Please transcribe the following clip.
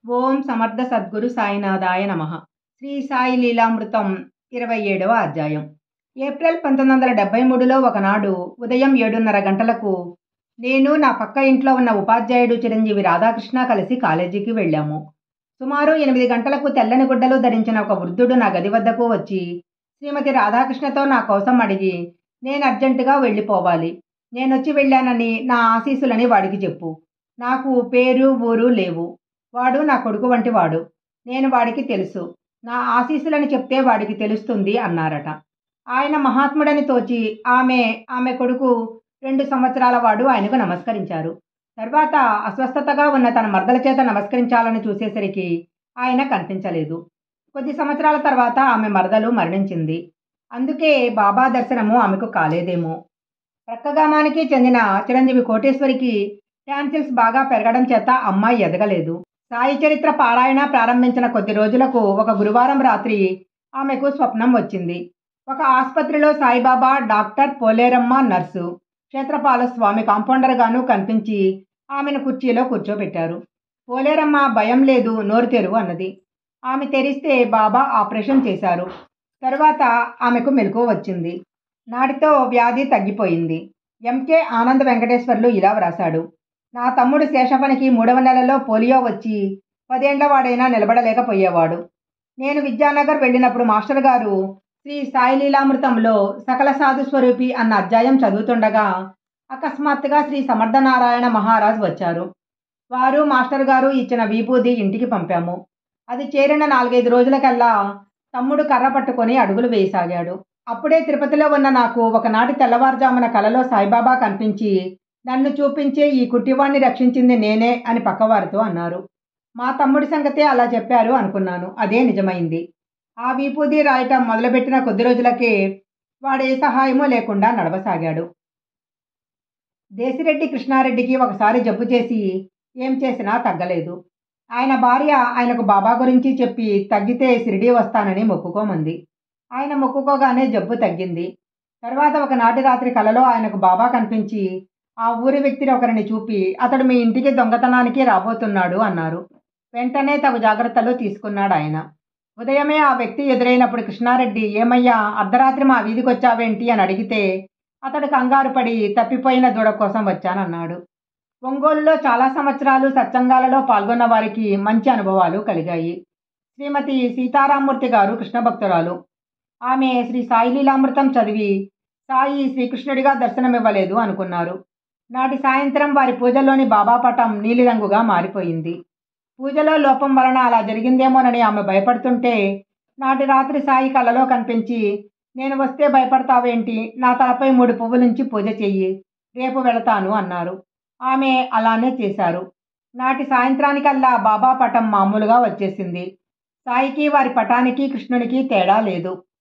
ఓం సమర్థ సద్గురు సాయినాథాయ నమ శ్రీ సాయి లీలామృతం ఇరవై ఏడవ అధ్యాయం ఏప్రిల్ పంతొమ్మిది వందల డెబ్బై మూడులో ఒకనాడు ఉదయం ఏడున్నర గంటలకు నేను నా పక్క ఇంట్లో ఉన్న ఉపాధ్యాయుడు చిరంజీవి రాధాకృష్ణ కలిసి కాలేజీకి వెళ్ళాము సుమారు ఎనిమిది గంటలకు తెల్లని గుడ్డలు ధరించిన ఒక వృద్ధుడు నా గది వద్దకు వచ్చి శ్రీమతి రాధాకృష్ణతో నా కోసం అడిగి నేను అర్జెంటుగా వెళ్ళిపోవాలి నేనొచ్చి వెళ్ళానని నా ఆశీస్సులని వాడికి చెప్పు నాకు పేరు ఊరు లేవు వాడు నా కొడుకు వంటి వాడు నేను వాడికి తెలుసు నా ఆశీస్సులని చెప్తే వాడికి తెలుస్తుంది అన్నారట ఆయన మహాత్ముడని తోచి ఆమె ఆమె కొడుకు రెండు సంవత్సరాల వాడు ఆయనకు నమస్కరించారు తర్వాత అస్వస్థతగా ఉన్న తన మర్దల చేత నమస్కరించాలని చూసేసరికి ఆయన కనిపించలేదు కొద్ది సంవత్సరాల తర్వాత ఆమె మరదలు మరణించింది అందుకే బాబా దర్శనము ఆమెకు కాలేదేమో ప్రక్కగామానికి చెందిన చిరంజీవి కోటేశ్వరికి టాన్సిల్స్ బాగా పెరగడం చేత అమ్మాయి ఎదగలేదు సాయి చరిత్ర పారాయణ ప్రారంభించిన కొద్ది రోజులకు ఒక గురువారం రాత్రి ఆమెకు స్వప్నం వచ్చింది ఒక ఆసుపత్రిలో సాయిబాబా డాక్టర్ పోలేరమ్మ నర్సు క్షేత్రపాల స్వామి కాంపౌండర్ గాను కనిపించి ఆమెను కుర్చీలో కూర్చోబెట్టారు పోలేరమ్మ భయం లేదు నోరు తెరువు అన్నది ఆమె తెరిస్తే బాబా ఆపరేషన్ చేశారు తరువాత ఆమెకు మెలకు వచ్చింది నాటితో వ్యాధి తగ్గిపోయింది ఎంకే ఆనంద్ వెంకటేశ్వర్లు ఇలా వ్రాశాడు నా తమ్ముడు శేషపనికి మూడవ నెలలో పోలియో వచ్చి పదేండ్ల వాడైనా నిలబడలేకపోయేవాడు నేను విద్యానగర్ వెళ్ళినప్పుడు మాస్టర్ గారు శ్రీ సాయి లీలామృతంలో సకల సాధు స్వరూపి అన్న అధ్యాయం చదువుతుండగా అకస్మాత్తుగా శ్రీ సమర్థనారాయణ మహారాజ్ వచ్చారు వారు మాస్టర్ గారు ఇచ్చిన విభూది ఇంటికి పంపాము అది చేరిన నాలుగైదు రోజులకల్లా తమ్ముడు కర్ర పట్టుకొని అడుగులు వేయసాగాడు అప్పుడే తిరుపతిలో ఉన్న నాకు ఒకనాటి తెల్లవారుజామున కలలో సాయిబాబా కనిపించి నన్ను చూపించే ఈ కుట్టివాణ్ణి రక్షించింది నేనే అని పక్కవారితో అన్నారు మా తమ్ముడి సంగతే అలా చెప్పారు అనుకున్నాను అదే నిజమైంది ఆ విభూది రాయటం మొదలుపెట్టిన కొద్ది రోజులకే వాడు ఏ సహాయమూ లేకుండా నడవసాగాడు దేశిరెడ్డి కృష్ణారెడ్డికి ఒకసారి జబ్బు చేసి ఏం చేసినా తగ్గలేదు ఆయన భార్య ఆయనకు బాబా గురించి చెప్పి తగ్గితే షిరిడీ వస్తానని మొక్కుకోమంది ఆయన మొక్కుకోగానే జబ్బు తగ్గింది తర్వాత ఒకనాటి రాత్రి కలలో ఆయనకు బాబా కనిపించి ఆ ఊరి వ్యక్తిని ఒకరిని చూపి అతడు మీ ఇంటికి దొంగతనానికి రాబోతున్నాడు అన్నారు వెంటనే తగు జాగ్రత్తలు తీసుకున్నాడు ఆయన ఉదయమే ఆ వ్యక్తి ఎదురైనప్పుడు కృష్ణారెడ్డి ఏమయ్యా అర్ధరాత్రి మా వీధికి వచ్చావేంటి అని అడిగితే అతడు కంగారు పడి తప్పిపోయిన దూడ కోసం వచ్చానన్నాడు ఒంగోలులో చాలా సంవత్సరాలు సత్సంగాలలో పాల్గొన్న వారికి మంచి అనుభవాలు కలిగాయి శ్రీమతి సీతారామూర్తి గారు కృష్ణ భక్తురాలు ఆమె శ్రీ సాయి లీలామృతం చదివి సాయి శ్రీకృష్ణుడిగా దర్శనమివ్వలేదు అనుకున్నారు నాటి సాయంత్రం వారి పూజలోని బాబా పటం నీలిరంగుగా మారిపోయింది పూజలో లోపం వలన అలా జరిగిందేమోనని ఆమె భయపడుతుంటే నాటి రాత్రి సాయి కలలో కనిపించి నేను వస్తే భయపడతావేంటి నా తలపై మూడు పువ్వులుంచి పూజ చెయ్యి రేపు వెళతాను అన్నారు ఆమె అలానే చేశారు నాటి సాయంత్రానికల్లా బాబా పటం మామూలుగా వచ్చేసింది సాయికి వారి పటానికి కృష్ణునికి తేడా లేదు